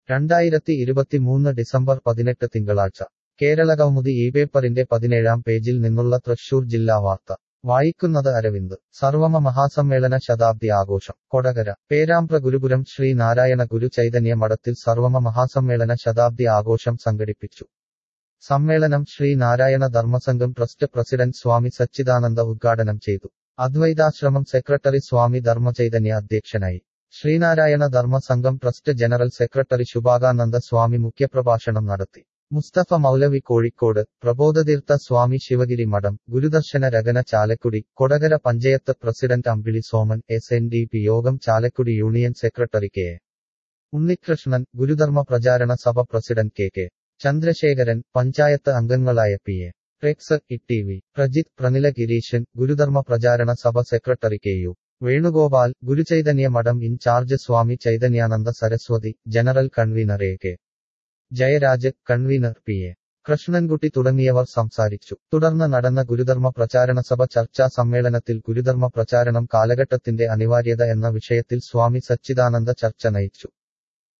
രണ്ടായിരത്തി ഇരുപത്തിമൂന്ന് ഡിസംബർ പതിനെട്ട് തിങ്കളാഴ്ച കേരളകൗമുദി ഈ പേപ്പറിന്റെ പതിനേഴാം പേജിൽ നിന്നുള്ള തൃശൂർ ജില്ലാ വാർത്ത വായിക്കുന്നത് അരവിന്ദ് സർവമ മഹാസമ്മേളന ശതാബ്ദി ആഘോഷം കൊടകര പേരാമ്പ്ര ഗുരുപുരം ശ്രീ നാരായണ ഗുരു ചൈതന്യ മഠത്തിൽ സർവമ മഹാസമ്മേളന ശതാബ്ദി ആഘോഷം സംഘടിപ്പിച്ചു സമ്മേളനം ശ്രീ നാരായണ ധർമ്മസംഘം ട്രസ്റ്റ് പ്രസിഡന്റ് സ്വാമി സച്ചിദാനന്ദ ഉദ്ഘാടനം ചെയ്തു അദ്വൈതാശ്രമം സെക്രട്ടറി സ്വാമി ധർമ്മചൈതന്യ അധ്യക്ഷനായി Sreenarayana Dharma Sangham trust general secretary Shubhangananda Swami മുഖ്യപ്രഭാഷണം നടത്തി മുസ്തഫ മൗലവി കോഴിക്കോട് പ്രബോധതീർത്ഥ സ്വാമി ശിവഗിരി മഠം ഗുരുദർശന രഗന Chalakudy Kodakara panchayat president Ambili Soman S N D P Yogam Chalakudy union secretary K A. Unnikrishnan Gurudharma Pracharana Sabha president K K Chandrasekharan panchayat അംഗങ്ങളായ P A Rex E T V Prajith Pranila Gireesan Gurudharma Pracharana Sabha secretary K U Venugopal Guruchaithanya Madom in charge Swami Chaithanyananda Saraswathi general convener A K Jayaraj convener P A Krishnankutty തുടങ്ങിയവർ സംസാരിച്ചു തുടർന്ന് നടന്ന ഗുരുധർമ്മ പ്രചാരണ സഭ ചർച്ചാ സമ്മേളനത്തിൽ ഗുരുധർമ്മ പ്രചാരണം കാലഘട്ടത്തിന്റെ അനിവാര്യത എന്ന വിഷയത്തിൽ സ്വാമി സച്ചിദാനന്ദ ചർച്ച നയിച്ചു